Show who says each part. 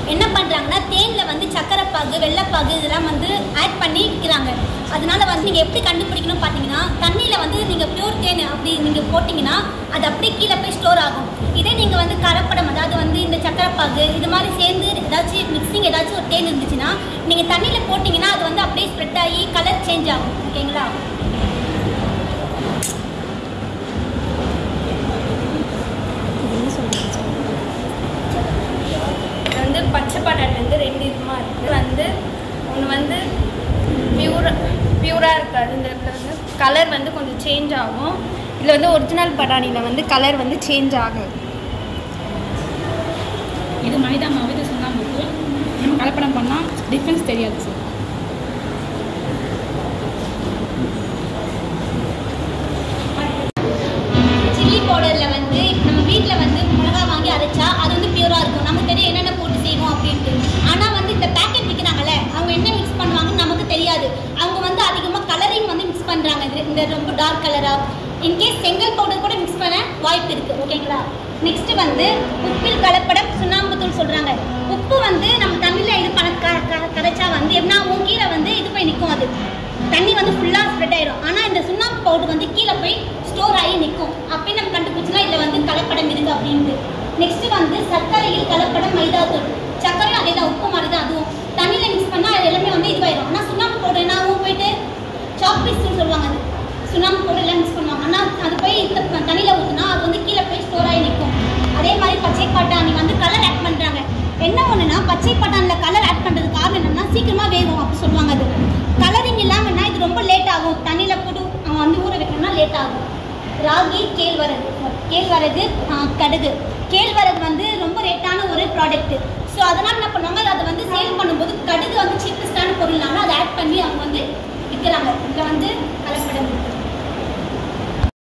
Speaker 1: என்ன பண்ணுறாங்கன்னா தேனில் வந்து சக்கரைப்பாகு வெள்ளைப்பாகு இதெல்லாம் வந்து ஆட் பண்ணி விற்கிறாங்க அதனால வந்து நீங்கள் எப்படி கண்டுபிடிக்கணும் பார்த்தீங்கன்னா தண்ணியில் வந்து நீங்கள் பியூர் தேன் அப்படி நீங்கள் போட்டிங்கன்னா அது அப்படியே கீழே போய் ஸ்டோர் ஆகும் இதே நீங்கள் வந்து கலப்படம் அதாவது வந்து இந்த சக்கரைப்பாகு இது மாதிரி சேர்ந்து ஏதாச்சும் மிக்சிங் ஏதாச்சும் ஒரு தேன் இருந்துச்சுன்னா நீங்கள் தண்ணியில் போட்டிங்கன்னா அது வந்து அப்படியே ஸ்ப்ரெட் ஆகி கலர் சேஞ்ச் ஆகும் ஓகேங்களா
Speaker 2: இது வந்து பச்சை பட்டாணி வந்து ரெண்டு விதமாக இருக்குது வந்து ஒன்று வந்து பியூரா பியூராக இருக்காது இந்த இடத்துல வந்து கலர் வந்து கொஞ்சம் சேஞ்ச் ஆகும் இதில் வந்து ஒரிஜினல் பட்டாணியில் வந்து கலர் வந்து சேஞ்ச் ஆகும்
Speaker 3: இது மைதா மாவு இது சுண்ணாம்பு தூள் நம்ம கலப்படம் பண்ணால் டிஃப்ரென்ஸ் தெரியாது சார்
Speaker 1: சில்லி பவுடரில் வந்து நம்ம வீட்டில் வந்து மிளகா வாங்கி அரைச்சா அது வந்து பியூராக இருக்கும் நமக்கு தெரியும் என்னென்ன போட்டு செய்வோம் அப்படின்ட்டு ஆனால் வந்து இந்த பேக்கெட் விற்கிறாங்கல்ல அவங்க என்ன மிக்ஸ் பண்ணுவாங்கன்னு நமக்கு தெரியாது அவங்க வந்து அதிகமாக கலரிங் வந்து மிக்ஸ் பண்ணுறாங்க இது இந்த ரொம்ப டார்க் கலராக இன்கேஸ் செங்கல் பவுடர் கூட மிக்ஸ் பண்ண வாய்ப்பு இருக்குது ஓகேங்களா நெக்ஸ்ட் வந்து உப்பில் கலப்படம் சுண்ணாம்பு தூள் சொல்கிறாங்க உப்பு வந்து நம்ம தண்ணியில் இது பண்ண க க- கரைச்சா வந்து என்ன ஆகும் கீழே வந்து இது போய் நிற்கும் அது தண்ணி வந்து ஃபுல்லாக ஸ்ப்ரெட் ஆயிடும் ஆனால் இந்த சுண்ணாம்பு பவுடர் வந்து கீழே போய் ஸ்டோர் ஆகி நிற்கும் அப்பயே நம்ம கண்டுபிடிச்சலாம் இதில் வந்து கலப்படம் இருக்குது அப்படின்ட்டு நெக்ஸ்ட் வந்து சர்க்கரையில் கலப்படம் மைதா தூள் சர்க்கரையும் அதே தான் உப்பு மாதிரி தான் அதுவும் தண்ணியில் மிக்ஸ் பண்ணால் அது எல்லாமே வந்து இதுவாயிடும் ஆனால் சுண்ணாம்பு பவுடர் என்ன ஆகும் போயிட்டு சாக்பீஸ் தூள் சொல்லுவாங்க அது சுண்ணாம்பு பவுடர் எல்லாம் மிக்ஸ் பண்ணுவாங்க ஆனால் அது போய் இந்த தண்ணியில் ஊற்றுனா அது வந்து கீழே போய் ஸ்டோர் ஆகி நிற்கும் அதே மாதிரி பச்சை பட்டாணி வந்து கலர் ஆட் பண்ணுறாங்க என்ன ஒன்றுனா பச்சை பட்டாணியில் கலர் ஆட் பண்ணுறது காரணம் என்னன்னா சீக்கிரமாக வேகும் அப்படி சொல்லுவாங்க அது கலரிங் இல்லாமல்னா இது ரொம்ப லேட் ஆகும் தண்ணியில் போட்டு அவன் வந்து ஊற வைக்கணும்னா லேட் ஆகும் ராகி கேழ்வரகு கேழ்வரகு ஆ, கடுகு கேழ்வரகு வந்து ரொம்ப ரேட்டான ஒரு ப்ராடக்ட் ஸோ அதனால் என்ன பண்ணுவாங்க அதை வந்து சேல் பண்ணும்போது கடுகு வந்து சீப்பஸ்டான பொருள்னால அதை ஆட் பண்ணி அவங்க வந்து விற்கிறாங்க இதில் வந்து